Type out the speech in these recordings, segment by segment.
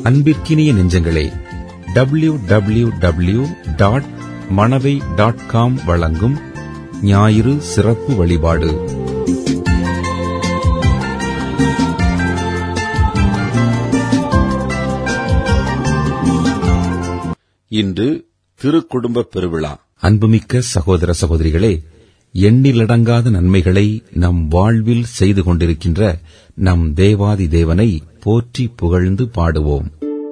அன்பிற்கினிய நெஞ்சங்களே W W W dot Manavai dot com வழங்கும் ஞாயிறு சிறப்பு வழிபாடு இன்று திருக்குடும்ப பெருவிழா அன்புமிக்க சகோதர சகோதரிகளே எண்ணிலடங்காத நன்மைகளை நம் வாழ்வில் செய்து கொண்டிருக்கின்ற நம் தேவாதி தேவனை போற்றி புகழ்ந்து பாடுவோம்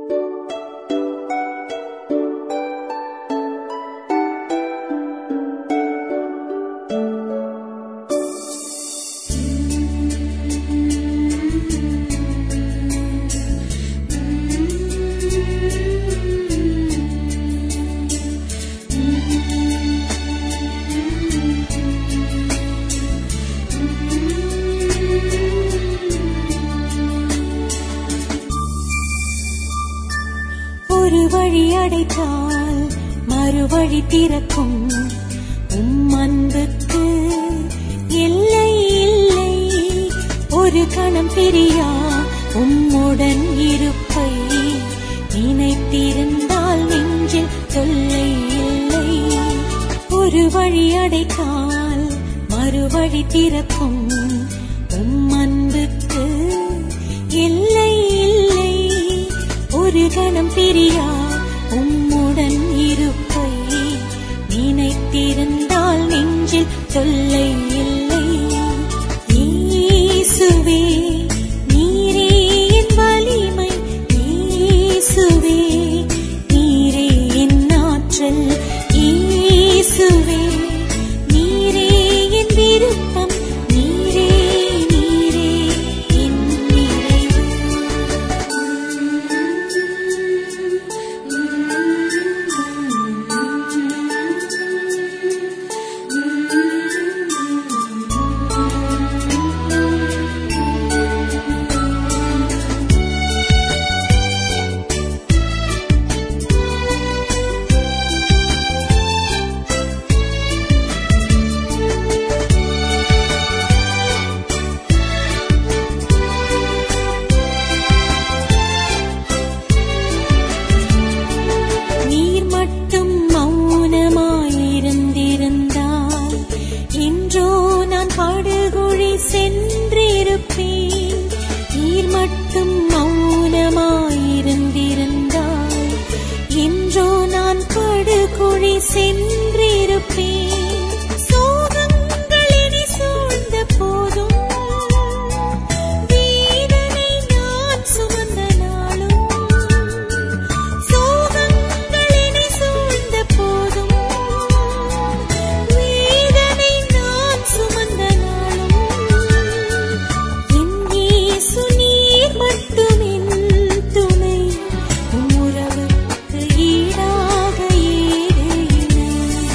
ஒரு வழி அடைத்தால் மறுவழி திறக்கும் உம் அன்புக்கு எல்லை இல்லை ஒரு கணம் பிரியா உம்முடன் இருப்பை நினைத்திருந்தால் நெஞ்சில் தொல்லை இல்லை ஒரு வழி அடைத்தால் மறுவழி திறக்கும் உம் அன்புக்கு எல்லை இல்லை ஒரு கணம் பிரியா உம்முடன் இருப்பை நினைத்திருந்தால் நெஞ்சில் தொல்லை இல்லை இயேசுவே நீரே என் வலிமை இயேசுவே நீரே என் ஆற்றல் இயேசுவே நீரே என் விருப்பம் நீரே நீரே என் நிறைவு நீர் மட்டும் மௌனமாயிருந்திருந்தால் இன்றோ நான் படுகொழி சென்றிருப்பேன் நீர் மட்டும் மௌனமாயிருந்திருந்தால் இன்றோ நான் படுகொழி சென்றிருப்பேன் சோகங்கள் என்னை சூழ்ந்த போதும் வேதனை நான் சுமந்த நாளும் சோகங்கள் என்னை சூழ்ந்த போதும் வேதனை நான் சுமந்த நாளும் என் இயேசு நீர் மட்டும் என் துணை உம் உறவுக்கு ஈடாக ஏது இணை.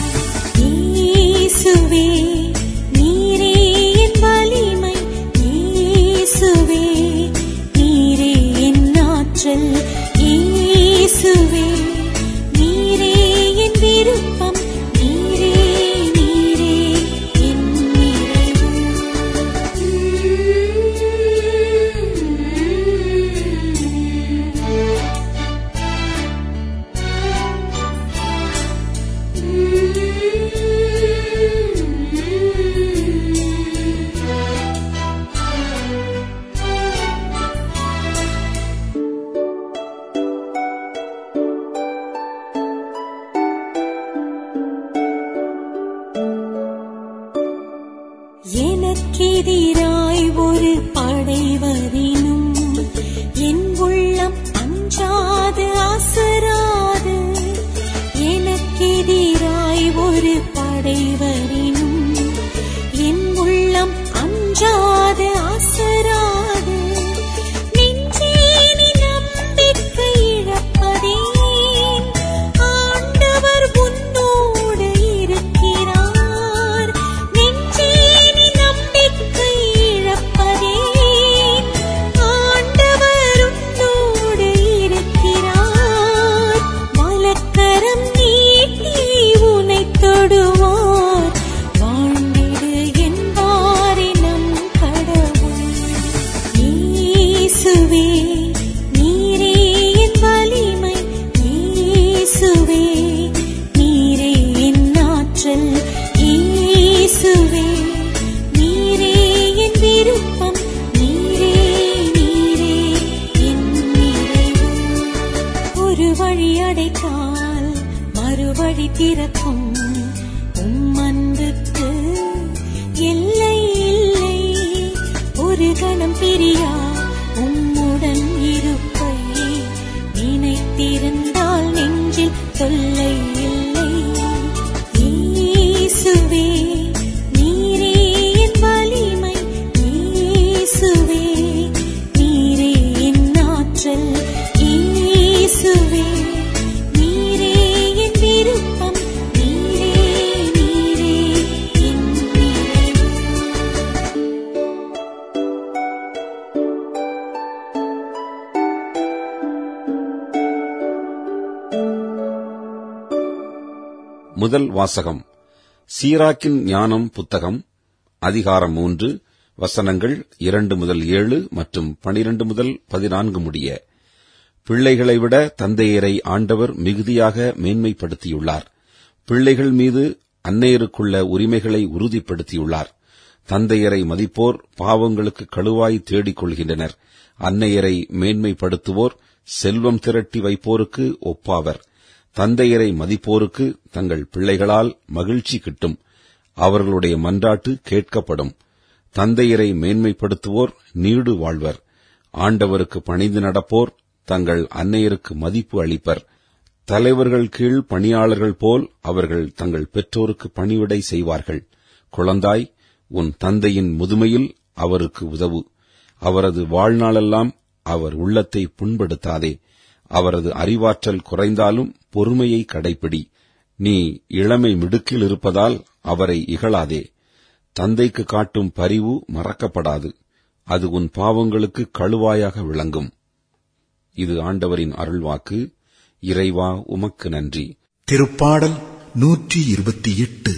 இயேசுவே நீரே என் வலிமை இயேசுவே நீரே என் ஆற்றல் இயேசுவே நீரே என் விருப்பம் நீரே நீரே என் நிறைவு எனக்கெதிராய் ஒரு படைவரினும் என் உள்ளம் அஞ்சாது அசராது எனக்கெதிராய் ஒரு படைவரினும் என் உள்ளம் அஞ்சாது அசராது நெஞ்சே நீ நம்பிக்கை இழப்பதேன் ஆண்டவர் உன்னோடு இருக்கிறார் நெஞ்சே நீ நம்பிக்கை இழப்பதேன் இயேசுவே நீரே என் வலிமை இயேசுவே நீரே என் ஆற்றல் இயேசுவே நீரே என் விருப்பம் நீரே நீரே என் நிறைவு முதல் வாசகம் சீராக்கின் ஞானம் புத்தகம் அதிகாரம் மூன்று வசனங்கள் இரண்டு முதல் ஏழு மற்றும் பனிரண்டு முதல் பதினான்கு முடிய பிள்ளைகளை விட தந்தையரை ஆண்டவர் மிகுதியாக மேன்மைப்படுத்தியுள்ளார் பிள்ளைகள் மீது அன்னையருக்குள்ள உரிமைகளை உறுதிப்படுத்தியுள்ளார் தந்தையரை மதிப்போர் பாவங்களுக்கு கழுவாய் தேடிக் கொள்கின்றனர் அன்னையரை மேன்மைப்படுத்துவோர் செல்வம் திரட்டி வைப்போருக்கு ஒப்பாவர் தந்தையரை மதிப்போருக்கு தங்கள் பிள்ளைகளால் மகிழ்ச்சி கிட்டும் அவர்களுடைய மன்றாட்டு கேட்கப்படும் தந்தையரை மேன்மைப்படுத்துவோர் நீடு வாழ்வர் ஆண்டவருக்கு பணிந்து நடப்போர் தங்கள் அன்னையருக்கு மதிப்பு அளிப்பர் தலைவர்கள் கீழ் பணியாளர்கள் போல் அவர்கள் தங்கள் பெற்றோருக்கு பணிவிடை செய்வார்கள் குழந்தாய் உன் தந்தையின் முதுமையில் அவருக்கு உதவு அவரது வாழ்நாளெல்லாம் அவர் உள்ளத்தை புண்படுத்தாதே அவரது அறிவாற்றல் குறைந்தாலும் பொறுமையை கடைப்பிடி நீ இளமை மிடுக்கில் இருப்பதால் அவரை இகழாதே தந்தைக்கு காட்டும் பரிவு மறக்கப்படாது அது உன் பாவங்களுக்கு கழுவாயாக விளங்கும் இது ஆண்டவரின் அருள்வாக்கு இறைவா உமக்கு நன்றி திருப்பாடல் நூற்றி இருபத்தி எட்டு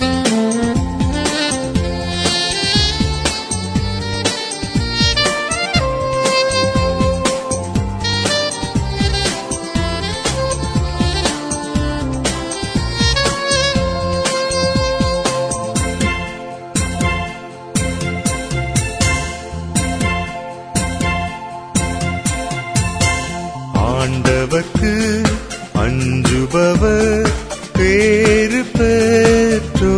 ஆண்டவர்க்கு அஞ்சுபவர் பேறு பெற்றோ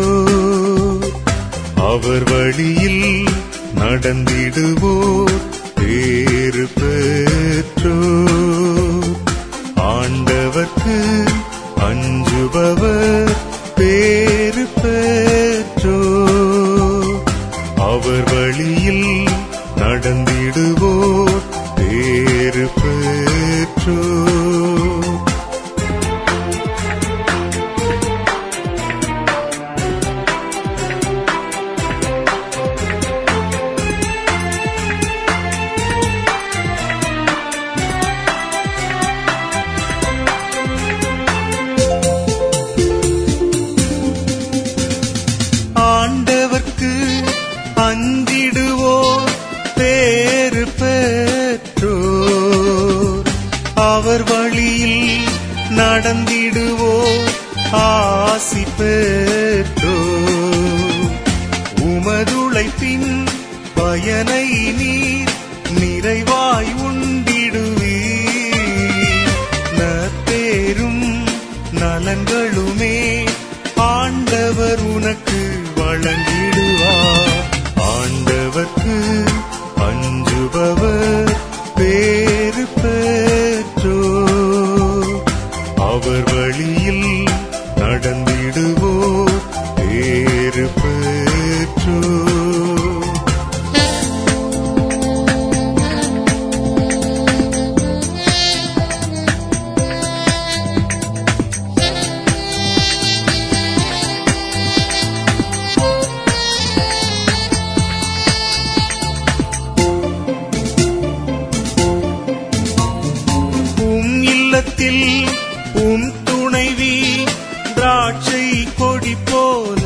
அவர் வழியில் நடந்திடுவோர் பேறு பெற்றோ ஆண்டவர்க்கு அஞ்சுபவர் பேறு பெற்றோ அவர் வழியில் நடந்திடுவோர் பேறு பெற்றோ ஆண்டவர்க்கு அஞ்சிடுவோர் பேறு பெற்றோர் அவர் வழியில் நடந்திடுவோர் ஆசி பெற்றோர் உமதுழைப்பின் பயனை நீர் நிறைவாய் உண்டிடுவீர் நற்பேரும் நலன்களுமே ஆண்டவர் உனக்கு வழங்கிடுவார் ஆண்டவர்க்கு அஞ்சுபவர் பேறு பெற்றோ அவர் வழியில் நடந்திடுவோர் பேறு பெற்றோ உம் இல்லத்தில் உம் துணைவி திராட்சை கொடி போல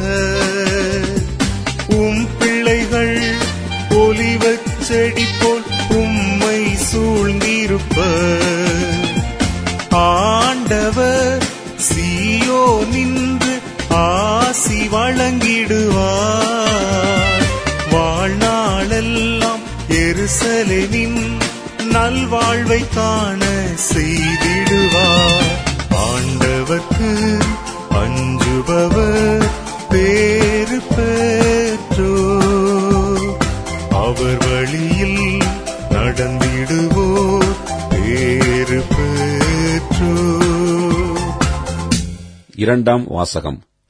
உம் பிள்ளைகள் ஒலிவச் செடி போல் உம்மை சூழ்ந்திருப்ப ஆண்டவர் சீயோ நின்று ஆசி வழங்கிடுவார் வாழ்நாளெல்லாம் எருசலேமின் நல்வாழ்வை காண செய்திடுவார் ஆண்டவர்க்கு அஞ்சுபவர் பேறு பெற்றோ அவர் வழியில் நடந்திடுவோர் பேறு பெற்றோ இரண்டாம் வாசகம்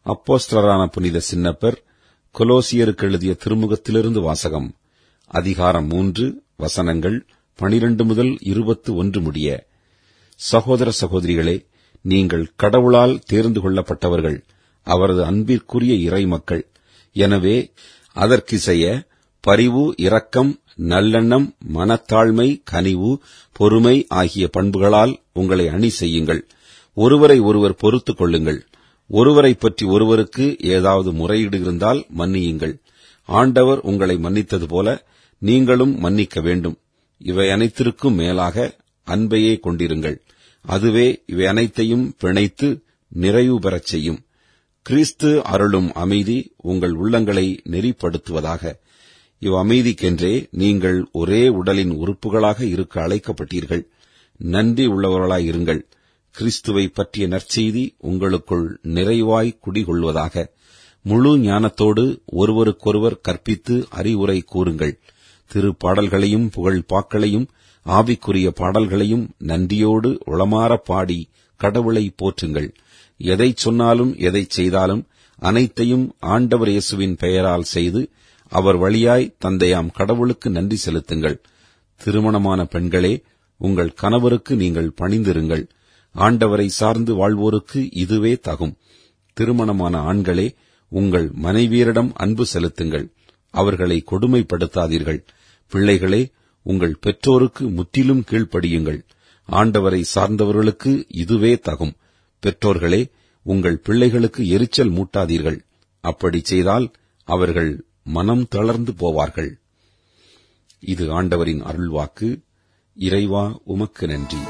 அப்போஸ்தலரான புனித சின்னப்பர் கொலோசியருக்கு எழுதிய திருமுகத்திலிருந்து வாசகம் அதிகாரம் மூன்று வசனங்கள் பனிரண்டு முதல் இருபத்து ஒன்று முடிய சகோதர சகோதரிகளே நீங்கள் கடவுளால் தேர்ந்து கொள்ளப்பட்டவர்கள் அவரது அன்பிற்குரிய இறைமக்கள் எனவே அதற்கிசைய பரிவு இரக்கம் நல்லெண்ணம் மனத்தாழ்மை கனிவு பொறுமை ஆகிய பண்புகளால் உங்களை அணி செய்யுங்கள் ஒருவரை ஒருவர் பொறுத்துக் கொள்ளுங்கள் ஒருவரை பற்றி ஒருவருக்கு ஏதாவது முறையீடு இருந்தால் மன்னியுங்கள் ஆண்டவர் உங்களை மன்னித்தது போல நீங்களும் மன்னிக்க வேண்டும் இவை அனைத்திற்கும் மேலாக அன்பையே கொண்டிருங்கள் அதுவே இவை அனைத்தையும் பிணைத்து நிறைவு பெறச் செய்யும் கிறிஸ்து அருளும் அமைதி உங்கள் உள்ளங்களை நெறிப்படுத்துவதாக இவ் அமைதிக்கென்றே நீங்கள் ஒரே உடலின் உறுப்புகளாக இருக்க அழைக்கப்பட்டீர்கள் நன்றி உள்ளவர்களாயிருங்கள் கிறிஸ்துவை பற்றிய நற்செய்தி உங்களுக்குள் நிறைவாய் குடிகொள்வதாக முழு ஞானத்தோடு ஒருவருக்கொருவர் கற்பித்து அறிவுரை கூறுங்கள் திருப்பாடல்களையும் புகழ் பாக்களையும் ஆவிக்குரிய பாடல்களையும் நன்றியோடு உளமாறப் பாடி கடவுளை போற்றுங்கள் எதைச் சொன்னாலும் எதைச் செய்தாலும் அனைத்தையும் ஆண்டவர் இயேசுவின் பெயரால் செய்து அவர் வழியாய் தந்தையாம் கடவுளுக்கு நன்றி செலுத்துங்கள் திருமணமான பெண்களே உங்கள் கணவருக்கு நீங்கள் பணிந்திருங்கள் ஆண்டவரை சார்ந்து வாழ்வோருக்கு இதுவே தகும் திருமணமான ஆண்களே உங்கள் மனைவியரிடம் அன்பு செலுத்துங்கள் அவர்களை கொடுமைப்படுத்தாதீர்கள் பிள்ளைகளே உங்கள் பெற்றோருக்கு முற்றிலும் கீழ்ப்படியுங்கள் ஆண்டவரை சார்ந்தவர்களுக்கு இதுவே தகும் பெற்றோர்களே உங்கள் பிள்ளைகளுக்கு எரிச்சல் மூட்டாதீர்கள் அப்படி செய்தால் அவர்கள் மனம் தளர்ந்து போவார்கள் இது ஆண்டவரின் அருள்வாக்கு இறைவா உமக்கு நன்றி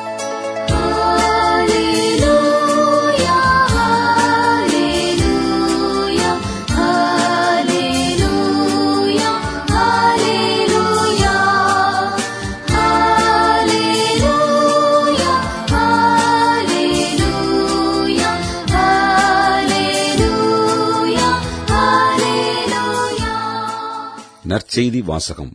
Hallelujah, hallelujah, hallelujah, hallelujah, hallelujah, hallelujah, hallelujah, hallelujah. நற்செய்தி வாசகம்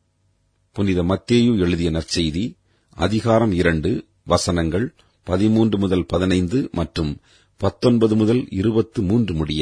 புனித மத்தேயு எழுதிய நற்செய்தி அதிகாரம் இரண்டு வசனங்கள் பதிமூன்று முதல் பதினைந்து மற்றும் பத்தொன்பது முதல் இருபத்து மூன்று முடிய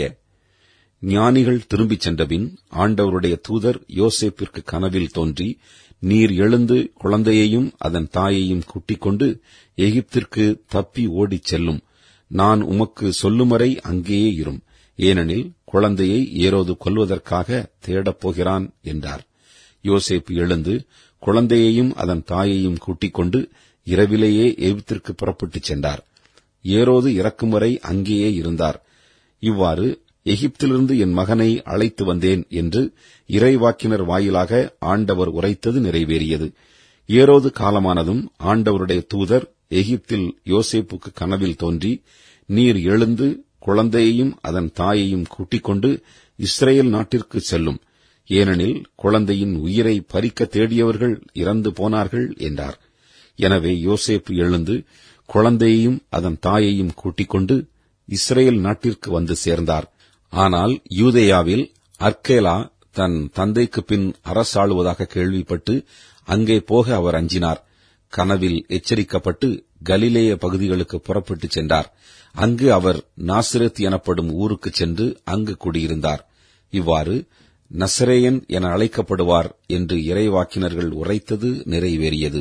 ஞானிகள் திரும்பிச் சென்றபின் ஆண்டவருடைய தூதர் யோசேப்பிற்கு கனவில் தோன்றி நீர் எழுந்து குழந்தையையும் அதன் தாயையும் கூட்டிக் கொண்டு எகிப்திற்கு தப்பி ஓடிச் செல்லும் நான் உமக்கு சொல்லும் வரை அங்கேயே இரும் ஏனெனில் குழந்தையை ஏரோது கொல்வதற்காக தேடப் போகிறான் என்றார் யோசேப்பு எழுந்து குழந்தையையும் அதன் தாயையும் கூட்டிக் கொண்டு இரவிலேயே எகிப்திற்கு புறப்பட்டுச் சென்றார் ஏரோது இறக்கும் வரை அங்கேயே இருந்தார் இவ்வாறு எகிப்திலிருந்து என் மகனை அழைத்து வந்தேன் என்று இறைவாக்கினர் வாயிலாக ஆண்டவர் உரைத்தது நிறைவேறியது ஏரோது காலமானதும் ஆண்டவருடைய தூதர் எகிப்தில் யோசேப்புக்கு கனவில் தோன்றி நீர் எழுந்து குழந்தையையும் அதன் தாயையும் கூட்டிக் கொண்டு இஸ்ரேல் நாட்டிற்கு செல்லும் ஏனெனில் குழந்தையின் உயிரை பறிக்க தேடியவர்கள் இறந்து போனார்கள் என்றார் எனவே யோசேப்பு எழுந்து குழந்தையையும் அதன் தாயையும் கூட்டிக் கொண்டு இஸ்ரேல் நாட்டிற்கு வந்து சேர்ந்தார் ஆனால் யூதேயாவில் அர்கேலா தன் தந்தைக்கு பின் அரசாளுவதாக கேள்விப்பட்டு அங்கே போக அவர் அஞ்சினார் கனவில் எச்சரிக்கப்பட்டு கலிலேய பகுதிகளுக்கு புறப்பட்டுச் சென்றார் அங்கு அவர் நாசிரத் எனப்படும் ஊருக்குச் சென்று அங்கு குடியிருந்தார் இவ்வாறு நசரேயன் என அழைக்கப்படுவார் என்று இறைவாக்கினர்கள் உரைத்தது நிறைவேறியது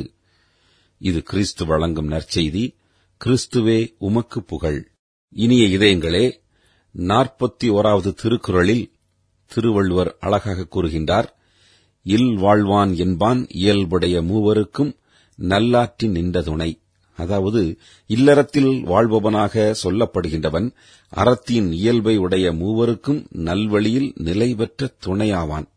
இது கிறிஸ்து வழங்கும் நற்செய்தி கிறிஸ்துவே உமக்கு புகழ் இனிய இதயங்களே நாற்பத்தி ஓராவது திருக்குறளில் திருவள்ளுவர் அழகாக கூறுகின்றார் இல் வாழ்வான் என்பான் இயல்புடைய மூவருக்கும் நல்லாற்றின் நின்ற துணை அதாவது இல்லறத்தில் வாழ்பவனாக சொல்லப்படுகின்றவன் அறத்தின் இயல்பை உடைய மூவருக்கும் நல்வழியில் நிலை பெற்ற துணையாவான்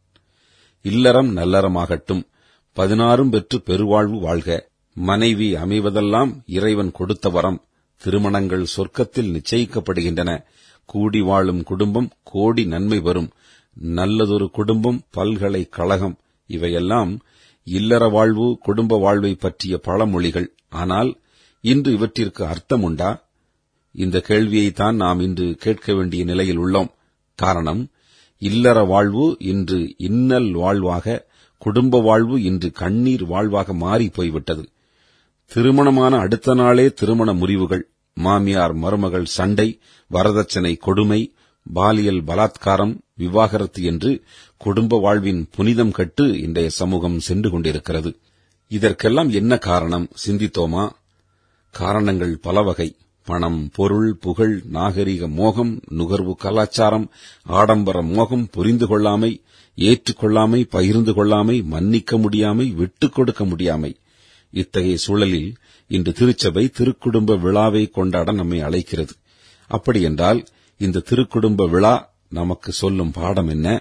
இல்லறம் நல்லறமாகட்டும் பதினாறும் பெற்று பெருவாழ்வு வாழ்க மனைவி அமைவதெல்லாம் இறைவன் கொடுத்த வரம் திருமணங்கள் சொர்க்கத்தில் நிச்சயிக்கப்படுகின்றன கூடி வாழும் குடும்பம் கோடி நன்மை வரும் நல்லதொரு குடும்பம் பல்கலைக்கழகம் இவையெல்லாம் இல்லற வாழ்வு குடும்ப வாழ்வை பற்றிய பழமொழிகள் ஆனால் இன்று இவற்றிற்கு அர்த்தம் உண்டா இந்த கேள்வியைத்தான் நாம் இன்று கேட்க வேண்டிய நிலையில் உள்ளோம் காரணம் இல்லற வாழ்வு இன்று இன்னல் வாழ்வாக குடும்ப வாழ்வு இன்று கண்ணீர் வாழ்வாக மாறி போய்விட்டது திருமணமான அடுத்த நாளே திருமண முறிவுகள் மாமியார் மருமகள் சண்டை வரதட்சணை கொடுமை பாலியல் பலாத்காரம் விவாகரத்து என்று குடும்ப வாழ்வின் புனிதம் கட்டு இன்றைய சமூகம் சென்று கொண்டிருக்கிறது இதற்கெல்லாம் என்ன காரணம் சிந்தித்தோமா காரணங்கள் பல வகை பணம் பொருள் புகழ் நாகரிக மோகம் நுகர்வு கலாச்சாரம் ஆடம்பர மோகம் புரிந்து கொள்ளாமை ஏற்றுக்கொள்ளாமை பகிர்ந்து கொள்ளாமை மன்னிக்க முடியாமை விட்டுக் கொடுக்க முடியாமை இத்தகைய சூழலில் இன்று திருச்சபை திருக்குடும்ப விழாவை கொண்டாட நம்மை அழைக்கிறது அப்படியென்றால் இந்த திருக்குடும்ப விழா நமக்கு சொல்லும் பாடம் என்ன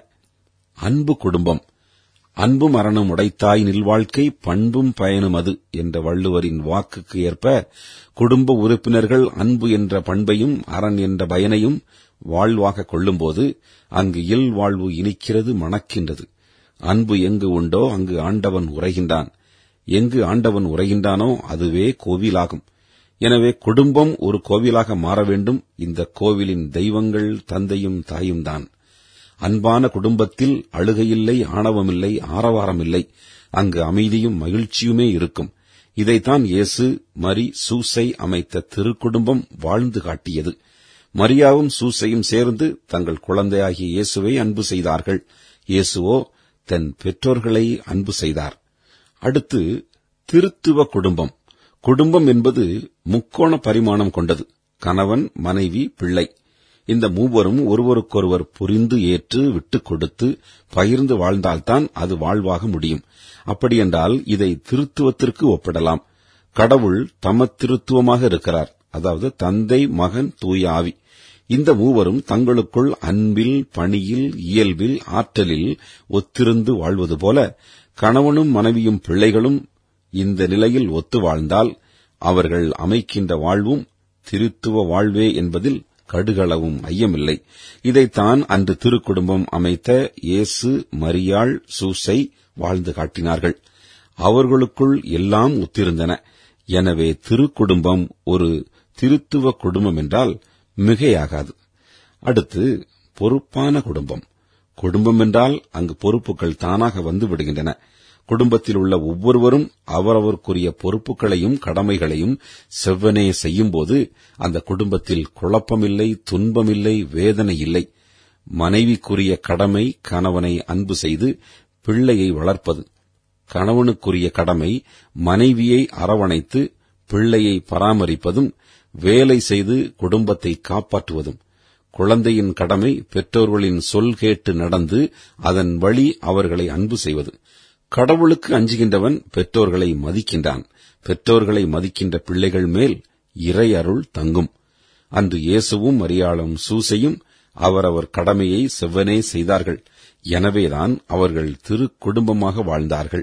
அன்பு குடும்பம் அன்பும் மரணம் உடைத்தாய் நில்வாழ்க்கை பண்பும் பயனும் அது என்ற வள்ளுவரின் வாக்குக்கு ஏற்ப குடும்ப உறுப்பினர்கள் அன்பு என்ற பண்பையும் அரண் என்ற பயனையும் வாழ்வாக கொள்ளும்போது அங்கு இல் வாழ்வு இனிக்கிறது மணக்கின்றது அன்பு எங்கு உண்டோ அங்கு ஆண்டவன் உரைகின்றான் எங்கு ஆண்டவன் உரைகின்றானோ அதுவே கோவிலாகும் எனவே குடும்பம் ஒரு கோவிலாக மாற வேண்டும் இந்த கோவிலின் தெய்வங்கள் தந்தையும் தாயும் தான் அன்பான குடும்பத்தில் அழுகையில்லை ஆணவமில்லை ஆரவாரமில்லை அங்கு அமைதியும் மகிழ்ச்சியுமே இருக்கும் இதைத்தான் இயேசு மரி சூசை அமைத்த திருக்குடும்பம் வாழ்ந்து காட்டியது மரியாவும் சூசையும் சேர்ந்து தங்கள் குழந்தையாகிய இயேசுவை அன்பு செய்தார்கள் இயேசுவோ தன் பெற்றோர்களை அன்பு செய்தார் அடுத்து திருத்துவ குடும்பம் குடும்பம் என்பது முக்கோண பரிமாணம் கொண்டது கணவன் மனைவி பிள்ளை இந்த மூவரும் ஒருவருக்கொருவர் புரிந்து ஏற்று விட்டுக் கொடுத்து பகிர்ந்து வாழ்ந்தால்தான் அது வாழ்வாக முடியும் அப்படியென்றால் இதை திருத்துவத்திற்கு ஒப்பிடலாம் கடவுள் தமத்திருத்துவமாக இருக்கிறார் அதாவது தந்தை மகன் தூய ஆவி இந்த மூவரும் தங்களுக்குள் அன்பில் பணியில் இயல்பில் ஆற்றலில் ஒத்திருந்து வாழ்வது போல கணவனும் மனைவியும் பிள்ளைகளும் இந்த நிலையில் ஒத்து வாழ்ந்தால் அவர்கள் அமைக்கின்ற வாழ்வும் திருத்துவ வாழ்வே என்பதில் கடுகளவும் ஐயமில்லை இதைத்தான் அன்று திருக்குடும்பம் அமைத்த இயேசு மரியாள் சூசை வாழ்ந்து காட்டினார்கள் அவர்களுக்குள் எல்லாம் ஒத்திருந்தன எனவே திருக்குடும்பம் ஒரு திருத்துவ குடும்பம் என்றால் மிகையாகாது அடுத்து பொறுப்பான குடும்பம் குடும்பம் என்றால் அங்கு பொறுப்புகள் தானாக வந்து விடுகின்றன குடும்பத்தில் உள்ள ஒவ்வொருவரும் அவரவருக்குரிய பொறுப்புகளையும் கடமைகளையும் செவ்வனே செய்யும்போது அந்த குடும்பத்தில் குழப்பமில்லை துன்பமில்லை வேதனை இல்லை மனைவிக்குரிய கடமை கணவனை அன்பு செய்து பிள்ளையை வளர்ப்பது கணவனுக்குரிய கடமை மனைவியை அரவணைத்து பிள்ளையை பராமரிப்பதும் வேலை செய்து குடும்பத்தை காப்பாற்றுவதும் குழந்தையின் கடமை பெற்றோர்களின் சொல் கேட்டு நடந்து அதன் வழி அவர்களை அன்பு செய்வது கடவுளுக்கு அஞ்சுகின்றவன் பெற்றோர்களை மதிக்கின்றான் பெற்றோர்களை மதிக்கின்ற பிள்ளைகள் மேல் இறை அருள் தங்கும் அன்று இயேசுவும் மரியாளும் சூசையும் அவரவர் கடமையை செவ்வனே செய்தார்கள் எனவேதான் அவர்கள் திரு குடும்பமாக வாழ்ந்தார்கள்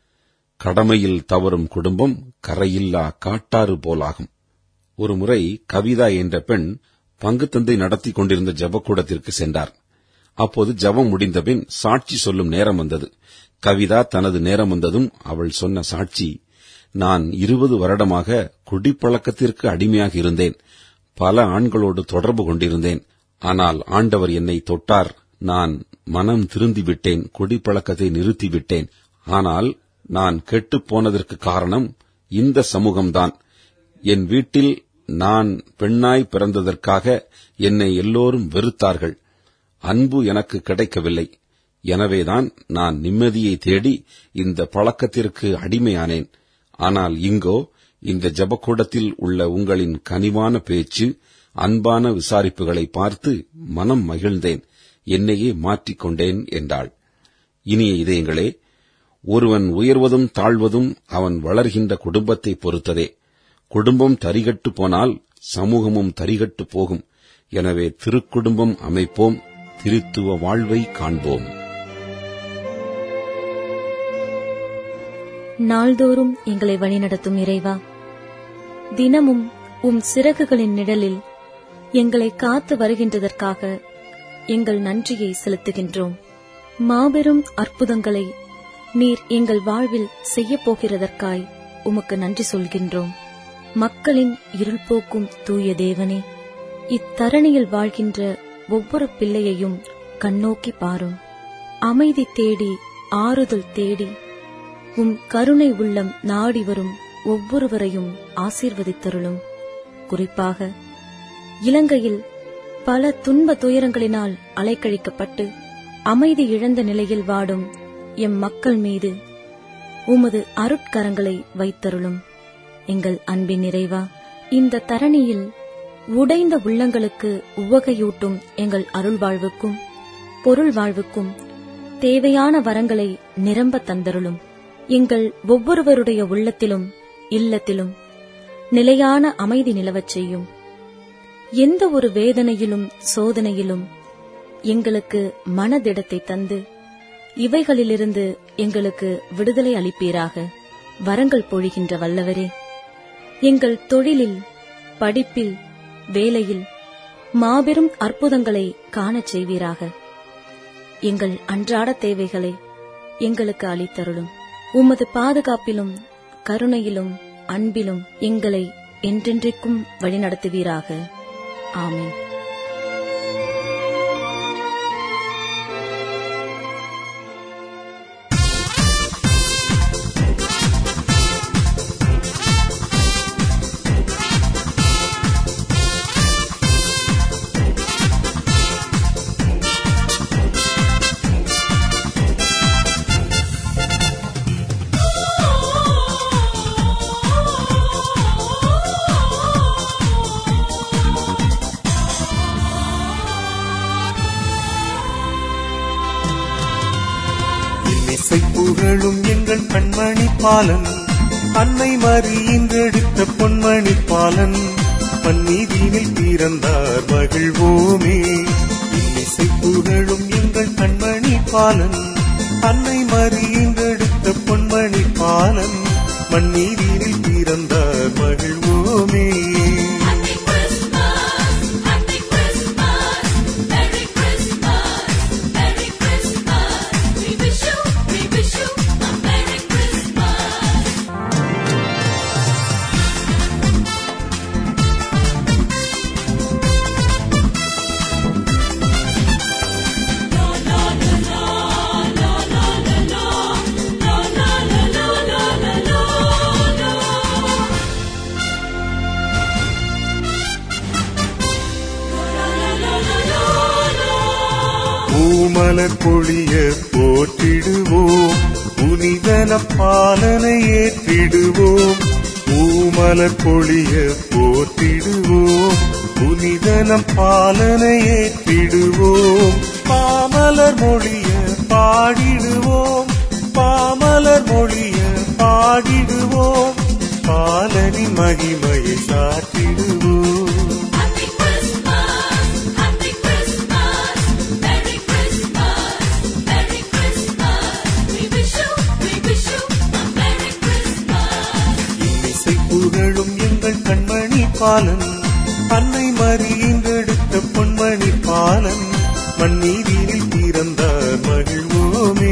கடமையில் தவறும் குடும்பம் கரையில்லா காட்டாறு போலாகும் ஒருமுறை கவிதா என்ற பெண் பங்குத்தந்தை நடத்தி கொண்டிருந்த ஜபக்கூடத்திற்கு சென்றார் அப்போது ஜபம் முடிந்தபின் சாட்சி சொல்லும் நேரம் வந்தது கவிதா தனது நேரம் வந்ததும் அவள் சொன்ன சாட்சி நான் இருபது வருடமாக குடிப்பழக்கத்திற்கு அடிமையாக இருந்தேன் பல ஆண்களோடு தொடர்பு கொண்டிருந்தேன் ஆனால் ஆண்டவர் என்னை தொட்டார் நான் மனம் திருந்திவிட்டேன் குடிப்பழக்கத்தை நிறுத்திவிட்டேன் ஆனால் நான் கெட்டுப் போனதற்கு காரணம் இந்த சமூகம்தான் என் வீட்டில் நான் பெண்ணாய் பிறந்ததற்காக என்னை எல்லோரும் வெறுத்தார்கள் அன்பு எனக்கு கிடைக்கவில்லை எனவேதான் நான் நிம்மதியை தேடி இந்த பழக்கத்திற்கு அடிமையானேன் ஆனால் இங்கோ இந்த ஜபக்கூடத்தில் உள்ள உங்களின் கனிவான பேச்சு அன்பான விசாரிப்புகளை பார்த்து மனம் மகிழ்ந்தேன் என்னையே மாற்றிக்கொண்டேன் என்றாள் இனிய இதயங்களே ஒருவன் உயர்வதும் தாழ்வதும் அவன் வளர்கின்ற குடும்பத்தை பொறுத்ததே குடும்பம் தரிகட்டு போனால் சமூகமும் தரிகட்டு போகும் எனவே திருக்குடும்பம் அமைப்போம் திருத்துவ வாழ்வை காண்போம் நாள்தோறும் எங்களை வழிநடத்தும் இறைவா தினமும் உம் சிறகுகளின் நிழலில் எங்களை காத்து வருகின்றதற்காக எங்கள் நன்றியை செலுத்துகின்றோம் மாபெரும் அற்புதங்களை நீர் எங்கள் வாழ்வில் செய்யப் போகிறதற்காய் உமக்கு நன்றி சொல்கின்றோம் மக்களின் இருள் போக்கும் தூய தேவனே இத்தரணியில் வாழ்கின்ற ஒவ்வொரு பிள்ளையையும் கண்ணோக்கி பாரும் அமைதி தேடி ஆறுதல் தேடி உம் கருணை உள்ளம் நாடி வரும் ஒவ்வொருவரையும் ஆசீர்வதித்தருளும் குறிப்பாக இலங்கையில் பல துன்ப துயரங்களினால் அலைக்கழிக்கப்பட்டு அமைதி இழந்த நிலையில் வாடும் எம் மக்கள் மீது உமது அருட்கரங்களை வைத்தருளும் எங்கள் அன்பின் நிறைவா இந்த தரணியில் உடைந்த உள்ளங்களுக்கு உவகையூட்டும் எங்கள் அருள் வாழ்வுக்கும் பொருள் வாழ்வுக்கும் தேவையான வரங்களை நிரம்ப தந்தருளும் எங்கள் ஒவ்வொருவருடைய உள்ளத்திலும் இல்லத்திலும் நிலையான அமைதி நிலவச் செய்யும் எந்த ஒரு வேதனையிலும் சோதனையிலும் எங்களுக்கு மனதிடத்தை தந்து இவைகளிலிருந்து எங்களுக்கு விடுதலை அளிப்பீராக வரங்கள் பொழிகின்ற வல்லவரே எங்கள் தொழிலில் படிப்பில் வேலையில் மாபெரும் அற்புதங்களை காணச் செய்வீராக எங்கள் அன்றாட தேவைகளை எங்களுக்கு அளித்தருளும் உமது பாதுகாப்பிலும் கருணையிலும் அன்பிலும் எங்களை என்றென்றைக்கும் வழிநடத்துவீராக ஆமென் இன்னிசை புகழும் எங்கள் கண்மணி பாலன் அன்னை மறியின்றெடுத்த பொன்மணி பாலன் பன்னீதினில் பிறந்தார் மகிழ்வோமே இன்னிசை புகழும் எங்கள் கண்மணி பாலன் அன்னை மறியின்றெடுத்த பொன்மணி பாலன் மண்ணீதினில் பிறந்தார் மகிழ்வோமே Happy Christmas, Happy Christmas, Merry Christmas, Merry Christmas. We wish you, we wish you a Merry Christmas. பூமலர் பொழிய போற்றிடுவோம் புனிதன பாலனை ஏற்றிடுவோம் பூமலர் பொழிய போற்றிடுவோம் புனிதனம் பாலனை ஏற்றிடுவோம் பாமலர் மொழிய பாடிடுவோம் பாமலர் மொழிய பாடிடுவோம் பாலனின் மகிமையை சாற்றிடுவோம் Happy Christmas, Happy Christmas, Merry Christmas, Merry Christmas. We wish you, we wish you a Merry Christmas. இன்னிசை புகழும் எங்கள் கண்மணி பாலன் அன்னை மறியின்றெடுத்த பொன்மணி பாலன் மண்ணீரில் பிறந்தார் மகிழ்வோமே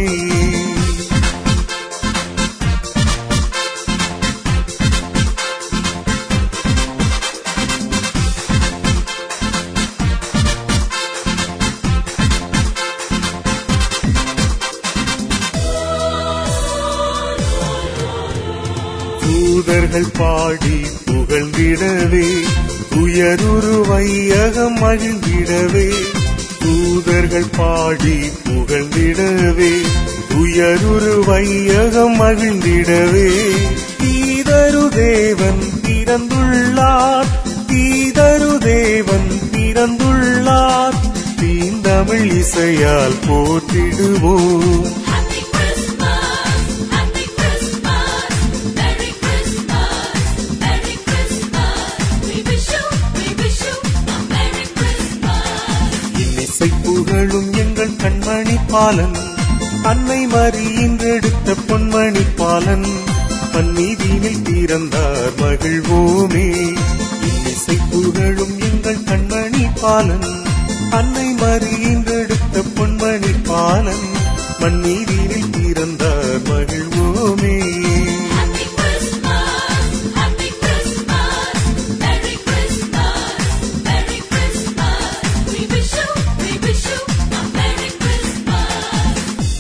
தூதர்கள் பாடி புகழ்ந்திடவே துயருரு வையகம் மகிழ்ந்திடவே தூதர்கள் பாடி புகழ்ந்திடவே துயருரு வையகம் மகிழ்ந்திடவே தீதரு தேவன் பிறந்துள்ளார் தீதரு தேவன் பிறந்துள்ளார் தீந்தமிழ் இசையால் போற்றிடுவோம் Happy Christmas, Happy Christmas, Merry Christmas, Merry Christmas. We wish you, we wish you a Merry Christmas. இன்னிசை புகழும் எங்கள் கண்மணி பாலன் அன்னை மறியின்றெடுத்த பொன்மணி பாலன் பன்னீதினில் பிறந்தார் மகிழ்வோமே இன்னிசை புகழும் எங்கள் கண்மணி பாலன் அன்னை மறியின்றெடுத்த பொன்மணி பாலன் மண்ணீரினில் பிறந்தார் மகிழ்வோமே Happy Christmas, Happy Christmas, Merry Christmas, Merry Christmas. We wish you, we wish you a Merry Christmas.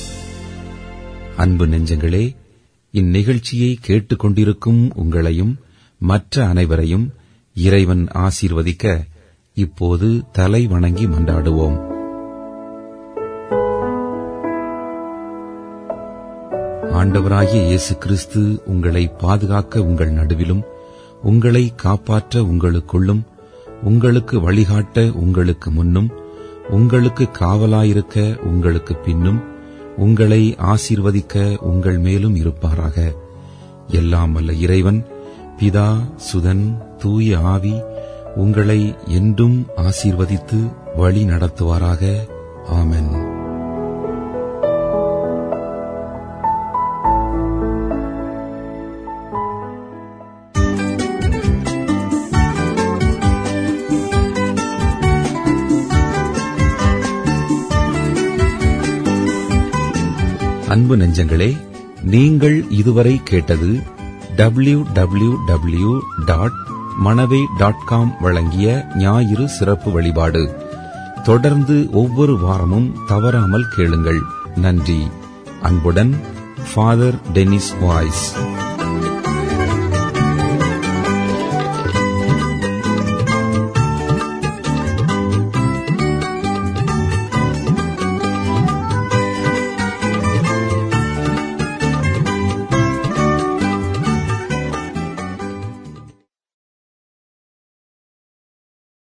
அன்பு நெஞ்சங்களே இந்நிகழ்ச்சியை கேட்டுக்கொண்டிருக்கும் உங்களையும் மற்ற அனைவரையும் இறைவன் ஆசீர்வதிக்க இப்போது தலை வணங்கி மன்றாடுவோம் ஆண்டவராகிய இயேசு கிறிஸ்து உங்களை பாதுகாக்க உங்கள் நடுவிலும் உங்களை காப்பாற்ற உங்களுக்குள்ளும் உங்களுக்கு வழிகாட்ட உங்களுக்கு முன்னும் உங்களுக்கு காவலாயிருக்க உங்களுக்கு பின்னும் உங்களை ஆசீர்வதிக்க உங்கள் மேலும் இருப்பாராக எல்லாம் வல்ல இறைவன் பிதா சுதன் தூய ஆவி உங்களை என்றும் ஆசீர்வதித்து வழி நடத்துவாராக ஆமென் அன்பு நெஞ்சங்களே நீங்கள் இதுவரை கேட்டது W W W dot Manavai dot com வழங்கிய ஞாயிறு சிறப்பு வழிபாடு தொடர்ந்து ஒவ்வொரு வாரமும் தவறாமல் கேளுங்கள் நன்றி அன்புடன் ஃபாதர் டெனிஸ் வாய்ஸ்